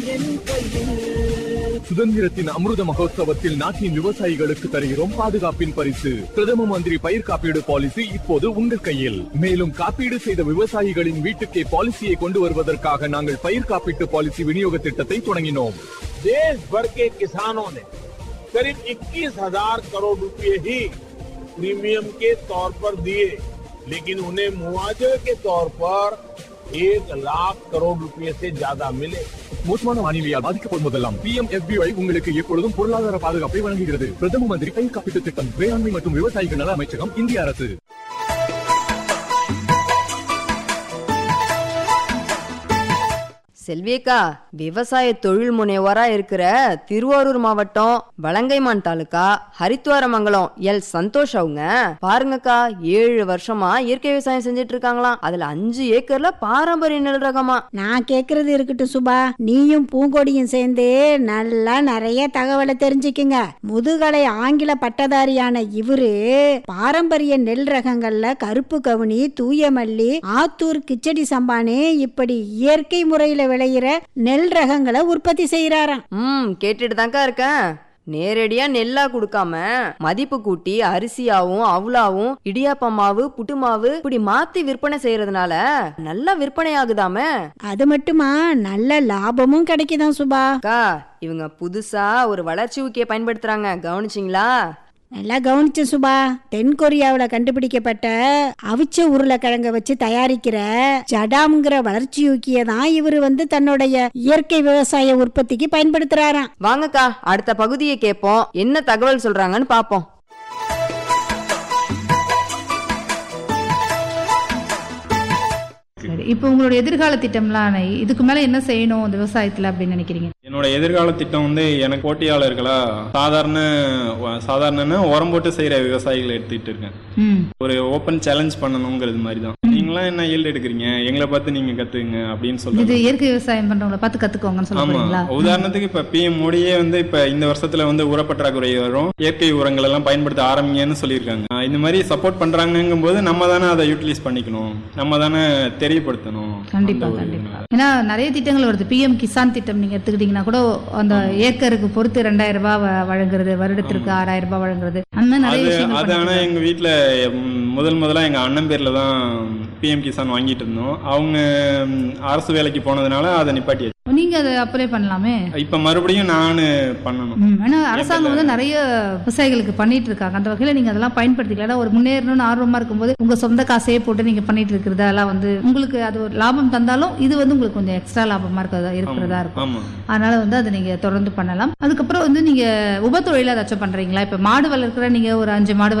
சுதந்திரத்தின் அமிர்த மகோத்சவத்தில் நாட்டின் விவசாயிகளுக்கு தருகிறோம் பாதுகாப்பின் பரிசு பிரதம மந்திரி பயிர் காப்பீடு பாலிசி இப்போது உங்கள் கையில் மேலும் காப்பீடு செய்த விவசாயிகளின் வீட்டுக்கே பாலிசியை கொண்டு வருவதற்காக நாங்கள் பயிர் காப்பீட்டு பாலிசி விநியோக திட்டத்தை தொடங்கினோம் देश भर के किसानों ने करीब 21,000 करोड़ रुपए ही प्रीमियम के तौर पर दिए लेकिन उन्हें मुआवजे के तौर पर एक लाख करोड़ रुपए से ज्यादा मिले மோசமான வானிலையால் பாதிக்கப்படும் போதெல்லாம் பி எம் உங்களுக்கு எப்பொழுதும் பொருளாதார பாதுகாப்பை வழங்குகிறது பிரதம மந்திரி பயிர் காப்பீட்டு திட்டம் வேளாண்மை மற்றும் விவசாயிகள் நல அமைச்சகம் இந்திய அரசு செல்வியக்கா விவசாய தொழில் முனைவோரா இருக்கிற திருவாரூர் மாவட்டம் வலங்கைமான் தாலுகா ஹரித்வாரமங்கலம் எல் சந்தோஷ் அவங்க பாருங்கக்கா ஏழு வருஷமா இயற்கை விவசாயம் செஞ்சுட்டு இருக்காங்களாம் அதுல அஞ்சு ஏக்கர்ல பாரம்பரிய நெல் ரகமா நான் கேக்குறது இருக்கட்டும் சுபா நீயும் பூங்கொடியும் சேர்ந்து நல்லா நிறைய தகவலை தெரிஞ்சுக்குங்க முதுகலை ஆங்கில பட்டதாரியான இவரு பாரம்பரிய நெல் ரகங்கள்ல கருப்பு கவுனி தூய மல்லி ஆத்தூர் கிச்சடி சம்பானே இப்படி இயற்கை முறையில விளையிற நெல் ரகங்களை உற்பத்தி செய்யறாராம் ம் கேட்டுட்டு தான்க்கா இருக்கேன் நேரடியா நெல்லா கொடுக்காம மதிப்பு கூட்டி அரிசியாவும் அவுலாவும் இடியாப்ப மாவு புட்டு மாவு இப்படி மாத்தி விற்பனை செய்யறதுனால நல்லா விற்பனை ஆகுதாமே அது மட்டுமா நல்ல லாபமும் கிடைக்குதாம் சுபா அக்கா இவங்க புதுசா ஒரு வளர்ச்சி ஊக்கிய பயன்படுத்துறாங்க கவனிச்சிங்களா நல்லா கவனிச்சு சுபா தென் கொரியாவுல கண்டுபிடிக்கப்பட்ட அவிச்ச உருளைக்கிழங்க வச்சு தயாரிக்கிற ஜடாம்ங்கிற வளர்ச்சி ஊக்கிய தான் இவர் வந்து தன்னுடைய இயற்கை விவசாய உற்பத்திக்கு பயன்படுத்துறாராம் வாங்கக்கா அடுத்த பகுதியை கேட்போம் என்ன தகவல் சொல்றாங்கன்னு பாப்போம் சரி இப்போ உங்களோட எதிர்கால திட்டம்லாம் இதுக்கு மேல என்ன செய்யணும் இந்த விவசாயத்துல அப்படின்னு நினைக்கிறீங்க என்னோட எதிர்கால திட்டம் வந்து எனக்கு போட்டியாளர்களா சாதாரண சாதாரண உரம் போட்டு செய்யற விவசாயிகளை எடுத்துக்கிட்டு இருக்கேன் ம் ஒரு ஓப்பன் சேலஞ்ச் பண்ணணுங்கிறது மாதிரி தான் நீங்களாம் என்ன ஈல்டு எடுக்கிறீங்க எங்களை பார்த்து நீங்க கத்துங்க அப்படின்னு இது சொல்றாங்க இயற்கை விவசாயம் பண்றவங்கள பார்த்து கத்துக்கோங்கன்னு சொல்ல ஆமா போறீங்களா உதாரணத்துக்கு இப்ப பிஎம் மோடியே வந்து இப்ப இந்த வருஷத்துல வந்து உரப்பற்றாக்குறை வரும் இயற்கை உரங்கள் எல்லாம் பயன்படுத்த ஆரம்பிங்கன்னு சொல்லியிருக்காங்க ஆஹ் இந்த மாதிரி சப்போர்ட் பண்றாங்கங்கும் போது நம்ம தானே அதை யூட்டிலைஸ் பண்ணிக்கணும் நம்ம தானே தெரியப்படுத்தணும் கண்டிப்பா அந்த ஒரு கண்டிப்பா இதுனால. ஏன்னா நிறைய திட்டங்கள் வருது பிஎம் கிசான் திட்டம் நீங்க எடுத்துக்கிட்டீங்கன்னா கூட அந்த ஏக்கருக்கு பொறுத்து ரெண்டாயிரம் ரூபாய் வ- வழங்குறது வருடத்திற்கு ஆறாயிரம் ரூபாய் வழங்குறது அந்த மாதிரி நிறைய அது விஷயங்கள் அது ஆனா பண்ணிட்டு எங்க வீட்ல ம், முதல் முதலா எங்க அண்ணன் பேர்ல தான் பிஎம் கிசான் வாங்கிட்டு இருந்தோம் அவங்க ம், அரசு வேலைக்கு போனதுனால அதை நிப்பாட்டியாச்சு இருக்காங்க. நீங்க அதை அப்ளை பண்ணலாமே இப்ப மறுபடியும் நான் பண்ணணும் ம், ஏன்னா அரசாங்கம் வந்து நிறைய விவசாயிகளுக்கு பண்ணிட்டு இருக்காங்க அந்த வகையில நீங்க அதெல்லாம் பயன்படுத்திக்கலாம் ஏன்னா ஒரு முன்னேறணும்னு ஆர்வமா இருக்கும்போது உங்க சொந்த காசையே போட்டு நீங்க பண்ணிட்டு இருக்கிறது அதெல்லாம் வந்து உங்களுக்கு அது ஒரு லாபம் தந்தாலும் இது வந்து உங்களுக்கு கொஞ்சம் எக்ஸ்ட்ரா லாபமா இருக்கிறதா இருக்கிறதா இருக்கும் ஆமா அதனால வந்து அதை நீங்க தொடர்ந்து பண்ணலாம் அதுக்கப்புறம் வந்து நீங்க உபத்தொழில ஏதாச்சும் பண்றீங்களா இப்ப மாடு வளர்க்குற நீங்க ஒரு அஞ்சு மாடு